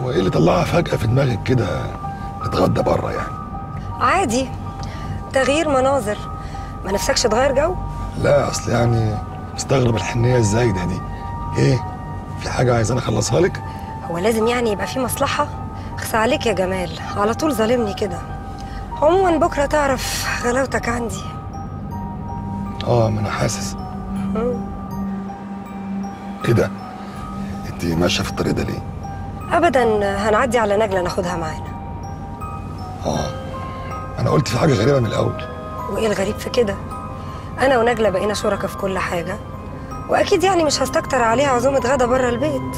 هو ايه اللي طلعها فجأة في دماغك كده نتغدى بره يعني عادي تغيير مناظر ما نفسكش تغير جو لا اصل يعني مستغرب الحنية الزايدة دي ايه في حاجة عايزاني اخلصها لك هو لازم يعني يبقى في مصلحة اخسى عليك يا جمال على طول ظالمني كده عموما بكرة تعرف غلاوتك عندي اه ما انا حاسس ايه ده انت ماشية في الطريق ده ليه ابدا هنعدي على نجلة ناخدها معانا اه انا قلت في حاجة غريبة من الاول وايه الغريب في كده انا ونجلة بقينا شركاء في كل حاجة واكيد يعني مش هستكتر عليها عزومة غدا بره البيت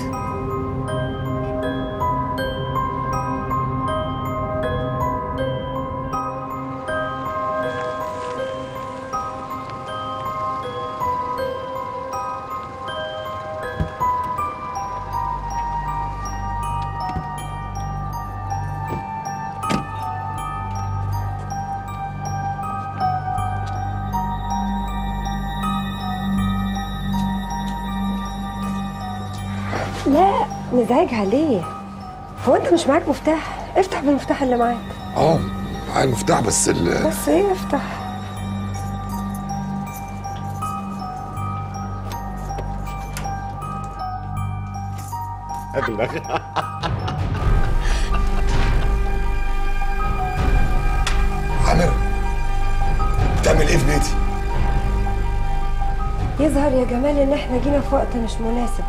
لا مزعجها ليه هو انت مش معاك مفتاح افتح بالمفتاح اللي معاك اه معايا المفتاح بس ال بس ايه افتح عامر بتعمل ايه في بيتي يظهر يا جمال ان احنا جينا في وقت مش مناسب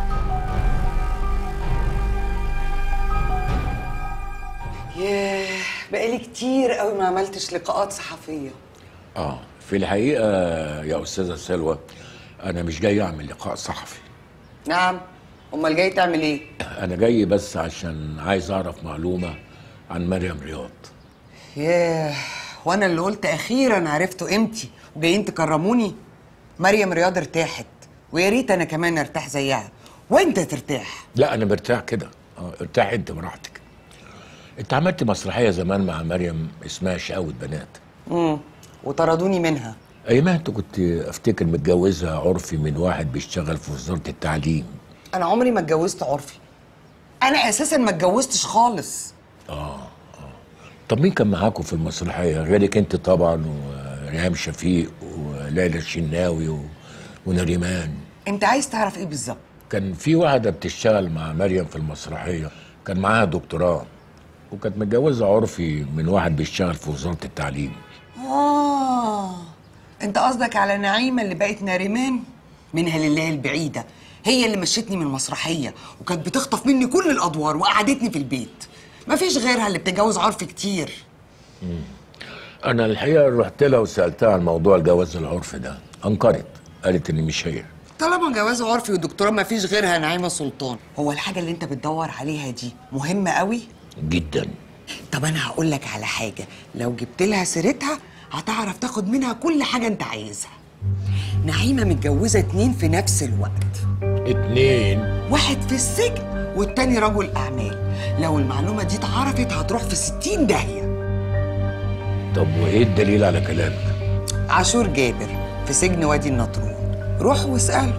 ياه بقالي كتير قوي ما عملتش لقاءات صحفيه اه في الحقيقة يا أستاذة سلوى أنا مش جاي أعمل لقاء صحفي نعم امال جاي تعمل ايه أنا جاي بس عشان عايز أعرف معلومة عن مريم رياض ياه وانا اللي قلت اخيرا عرفتوا قيمتي وجايين تكرموني مريم رياض ارتاحت ويا ريت انا كمان ارتاح زيها وانت ترتاح لا أنا مرتاح كده آه ارتاح أنت براحتك أنت عملت مسرحية زمان مع مريم اسمها شقاوة بنات امم وطردوني منها أيما أنت كنت أفتكر متجوزها عرفي من واحد بيشتغل في وزارة التعليم انا عمري ما اتجوزت عرفي انا اساسا ما اتجوزتش خالص طب مين كان معاكم في المسرحية غيرك أنت طبعا وريهام شفيق وليلى الشناوي و... ونريمان انت عايز تعرف ايه بالظبط كان في واحدة بتشتغل مع مريم في المسرحية كان معاها دكتوراه وكانت متجوزة عرفي من واحد بيشتغل في وزارة التعليم اه انت قصدك على نعيمه اللي بقت ناريمان منها لله البعيده هي اللي مشيتني من المسرحيه وكانت بتخطف مني كل الادوار وقعدتني في البيت مفيش غيرها اللي بتتجوز عرفي كتير أنا الحقيقة رحت لها وسألتها عن موضوع الجواز العرفي ده أنكرت قالت إن مش هي طالما جواز عرفي ودكتوراه مفيش غيرها نعيمه سلطان هو الحاجه اللي انت بتدور عليها دي مهمه قوي جدا طب انا هقول لك على حاجه لو جبت لها سيرتها هتعرف تاخد منها كل حاجه انت عايزها نعيمه متجوزه اتنين في نفس الوقت اتنين واحد في السجن والتاني رجل اعمال لو المعلومه دي اتعرفت هتروح في ستين داهيه طب وإيه الدليل على كلامك؟ عاشور جابر في سجن وادي النطرون روح واساله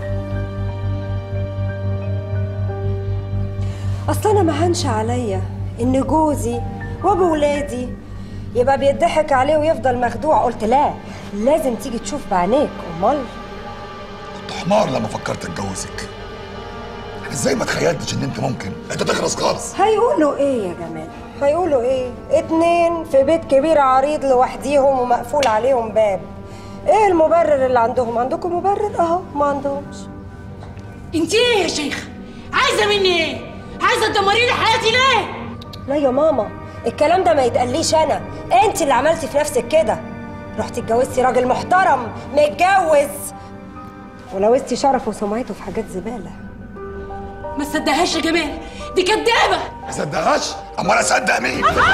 اصل انا ما هنش عليا ان جوزي وابو ولادي يبقى بيضحك عليه ويفضل مخدوع قلت لا لازم تيجي تشوف بعينيك امال كنت حمار لما فكرت اتجوزك انا ازاي ما تخيلتش ان انت ممكن انت تخلص خالص هيقولوا ايه يا جمال هيقولوا ايه اتنين في بيت كبير عريض لوحديهم ومقفول عليهم باب ايه المبرر اللي عندهم عندكم مبرر اهو ما عندهمش انت ايه يا شيخ عايزه مني ايه عايزه تدمري لي حياتي ليه لا يا ماما الكلام ده ما يتقاليش انا انت اللي عملتي في نفسك كده رحتي اتجوزتي راجل محترم متجوز ولوثتي شرفه وسمعته في حاجات زباله ما تصدقهاش يا جمال دي كدابه ما صدقهاش امال اصدق مين انت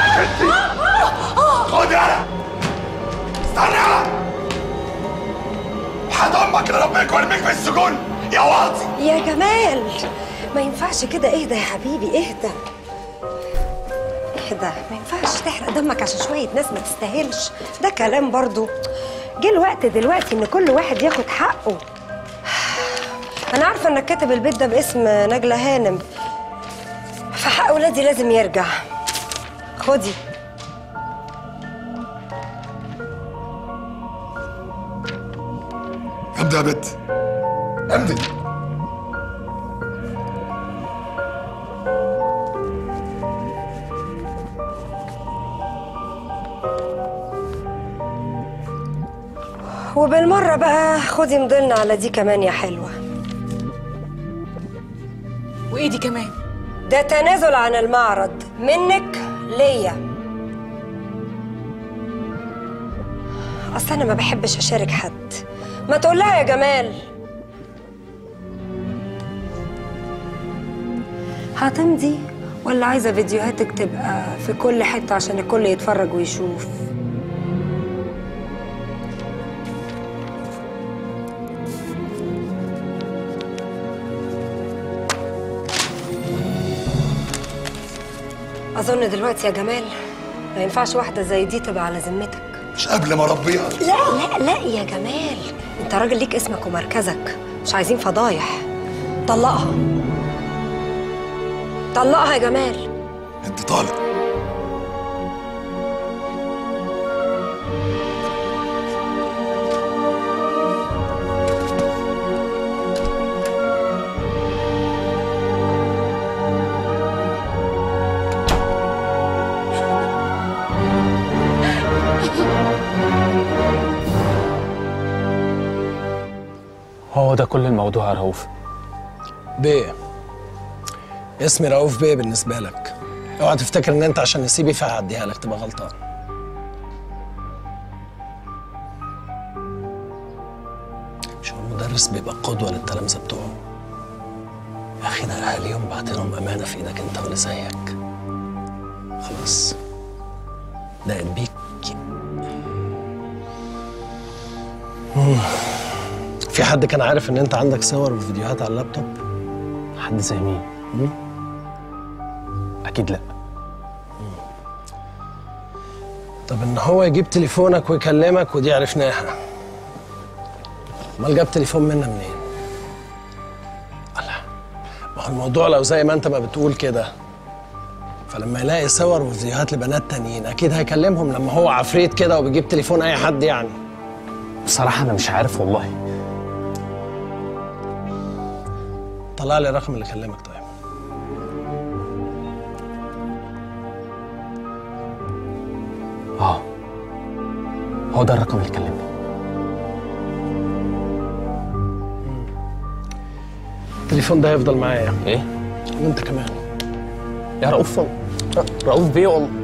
خد يلا استنى يلا حد امك اللي ربنا يرميك في السجون يا واطي يا جمال ما ينفعش كده اهدى يا حبيبي اهدى اهدى ما ينفعش تحرق دمك عشان شوية ناس ما تستاهلش ده كلام برضو جه الوقت دلوقتي ان كل واحد ياخد حقه انا عارفة انك كاتب البيت ده باسم نجلة هانم فحق ولادي لازم يرجع خدي امضي يا بت امضي وبالمرة بقى خدي مضلنا على دي كمان يا حلوة وايه دي كمان ده تنازل عن المعرض منك ليا اصل انا ما بحبش اشارك حد ما تقولها يا جمال هتمضي ولا عايزه فيديوهاتك تبقى في كل حته عشان الكل يتفرج ويشوف اظن دلوقتي يا جمال ما ينفعش واحده زي دي تبقى على ذمتك مش قبل ما اربيها لا لا لا يا جمال انت راجل ليك اسمك ومركزك مش عايزين فضايح طلقها طلقها يا جمال انت طالق هو ده كل الموضوع يا رؤوف بيه اسمي رؤوف بيه بالنسبة لك اوعى تفتكر ان انت عشان نسيبي فهعديها لك تبقى غلطان مش هو المدرس بيبقى قدوة للتلامذة بتوعه يا اخي ده اهاليهم بعتلهم امانة في ايدك انت واللي زيك خلاص دقت بيك مم. في حد كان عارف ان انت عندك صور وفيديوهات على اللابتوب حد زي مين اكيد لا طب ان هو يجيب تليفونك ويكلمك ودي عرفناها امال جاب تليفون منا منين الله ما هو الموضوع لو زي ما انت ما بتقول كده فلما يلاقي صور وفيديوهات لبنات تانيين اكيد هيكلمهم لما هو عفريت كده وبيجيب تليفون اي حد يعني بصراحه انا مش عارف والله طلع لي الرقم اللي كلمك طيب اه هو ده الرقم اللي كلمني التليفون ده هيفضل معايا ايه وانت كمان يا رؤوف رؤوف بيه والله